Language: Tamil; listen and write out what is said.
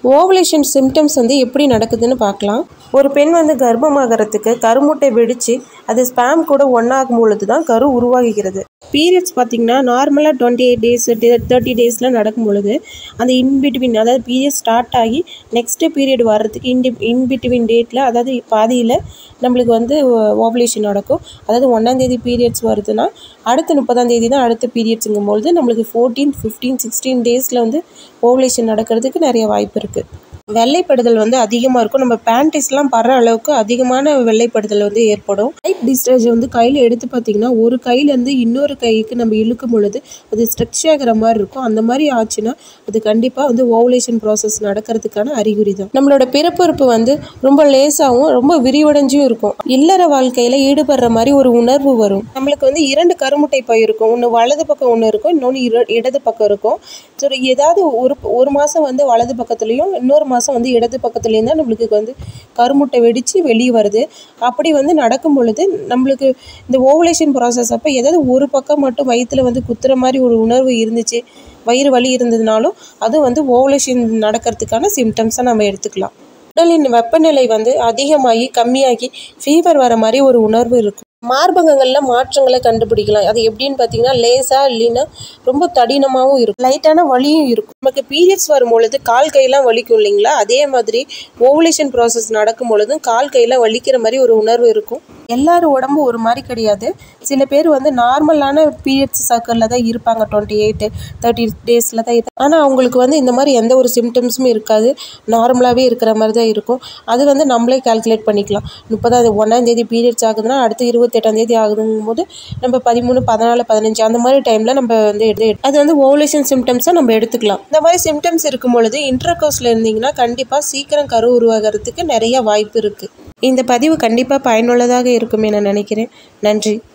ஓவலேஷன் சிம்டம்ஸ் வந்து எப்படி நடக்குதுன்னு பார்க்கலாம் ஒரு பெண் வந்து கர்ப்பமாகறதுக்கு கருமுட்டை வெடித்து அது ஸ்பேம் கூட ஒன்றாகும் பொழுது தான் கரு உருவாகுகிறது பீரியட்ஸ் பார்த்திங்கன்னா நார்மலாக டுவெண்ட்டி எயிட் டேஸ் தேர்ட்டி டேஸில் நடக்கும் பொழுது அந்த இன்பிட்வீன் அதாவது பீரியட் ஸ்டார்ட் ஆகி நெக்ஸ்ட்டு பீரியட் வர்றதுக்கு இன்டி இன்பிட்வீன் டேட்டில் அதாவது பாதியில் நம்மளுக்கு வந்து ஓவலேஷன் நடக்கும் அதாவது ஒன்றாந்தேதி பீரியட்ஸ் வருதுன்னா அடுத்த முப்பதாம் தேதி தான் அடுத்த பீரியட்ஸுங்கும் பொழுது நம்மளுக்கு ஃபோர்டீன் ஃபிஃப்டீன் சிக்ஸ்டீன் டேஸில் வந்து ஓவலேஷன் நடக்கிறதுக்கு நிறைய வாய்ப்பு இருக்குது வெள்ளைப்படுதல் வந்து அதிகமாக இருக்கும் நம்ம பேண்டிஸ்லாம் படுற அளவுக்கு அதிகமான வெள்ளைப்படுதல் வந்து ஏற்படும் லைட் டிஸ்சார்ஜ் வந்து கையில் எடுத்து பார்த்திங்கன்னா ஒரு கையிலேருந்து இன்னொரு கைக்கு நம்ம இழுக்கும் பொழுது அது ஸ்ட்ரெச் ஆகிற மாதிரி இருக்கும் அந்த மாதிரி ஆச்சுன்னா அது கண்டிப்பாக வந்து ஓவலேஷன் ப்ராசஸ் நடக்கிறதுக்கான அறிகுறி தான் நம்மளோட பிறப்புறுப்பு வந்து ரொம்ப லேசாகவும் ரொம்ப விரிவடைஞ்சும் இருக்கும் இல்லற வாழ்க்கையில் ஈடுபடுற மாதிரி ஒரு உணர்வு வரும் நம்மளுக்கு வந்து இரண்டு கருமுட்டை பை இருக்கும் ஒன்று வலது பக்கம் ஒன்று இருக்கும் இன்னொன்று இர இடது பக்கம் இருக்கும் ஸோ ஏதாவது ஒரு ஒரு மாதம் வந்து வலது பக்கத்துலேயும் இன்னொரு மாதம் வந்து இடது பக்கத்துலேயும் தான் நம்மளுக்கு வந்து கருமுட்டை வெடித்து வெளியே வருது அப்படி வந்து நடக்கும் பொழுது நம்மளுக்கு இந்த ஓவலேஷன் ப்ராசஸ் அப்போ ஏதாவது ஒரு பக்கம் மட்டும் வயிற்றில் வந்து குத்துற மாதிரி ஒரு உணர்வு இருந்துச்சு வயிறு வலி இருந்ததுனாலும் அது வந்து ஓவலேஷன் நடக்கிறதுக்கான சிம்டம்ஸாக நம்ம எடுத்துக்கலாம் உடலின் வெப்பநிலை வந்து அதிகமாகி கம்மியாகி ஃபீவர் வர மாதிரி ஒரு உணர்வு இருக்கும் மார்பகங்களில் மாற்றங்களை கண்டுபிடிக்கலாம் அது எப்படின்னு பார்த்தீங்கன்னா லேசாக இல்லைன்னா ரொம்ப தடினமாகவும் இருக்கும் லைட்டான வலியும் இருக்கும் நமக்கு பீரியட்ஸ் வரும் பொழுது கால் கையெல்லாம் வலிக்கும் இல்லைங்களா அதே மாதிரி ஓவலேஷன் ப்ராசஸ் நடக்கும் பொழுதும் கால் கையெல்லாம் வலிக்கிற மாதிரி ஒரு உணர்வு இருக்கும் எல்லாரும் உடம்பு ஒரு மாதிரி கிடையாது சில பேர் வந்து நார்மலான பீரியட்ஸ் சர்க்கிளில் தான் இருப்பாங்க டுவெண்ட்டி எயிட்டு தேர்ட்டி டேஸில் தான் இருப்பாங்க ஆனால் அவங்களுக்கு வந்து இந்த மாதிரி எந்த ஒரு சிம்டம்ஸுமே இருக்காது நார்மலாகவே இருக்கிற மாதிரி தான் இருக்கும் அது வந்து நம்மளே கால்குலேட் பண்ணிக்கலாம் முப்பதாவது ஒன்றாந்தேதி பீரியட்ஸ் ஆகுதுன்னா அடுத்து இருபத்தெட்டாம் தேதி ஆகுதுங்கும் போது நம்ம பதிமூணு பதினாலு பதினஞ்சு அந்த மாதிரி டைமில் நம்ம வந்து எடுத்து அது வந்து ஓவலேஷன் சிம்டம்ஸாக நம்ம எடுத்துக்கலாம் இந்த மாதிரி சிம்டம்ஸ் இருக்கும் பொழுது இன்டர்கோர்ஸில் இருந்தீங்கன்னா கண்டிப்பாக சீக்கிரம் கரு உருவாகிறதுக்கு நிறைய வாய்ப்பு இருக்குது இந்த பதிவு கண்டிப்பாக பயனுள்ளதாக இருக்கும் என நினைக்கிறேன் நன்றி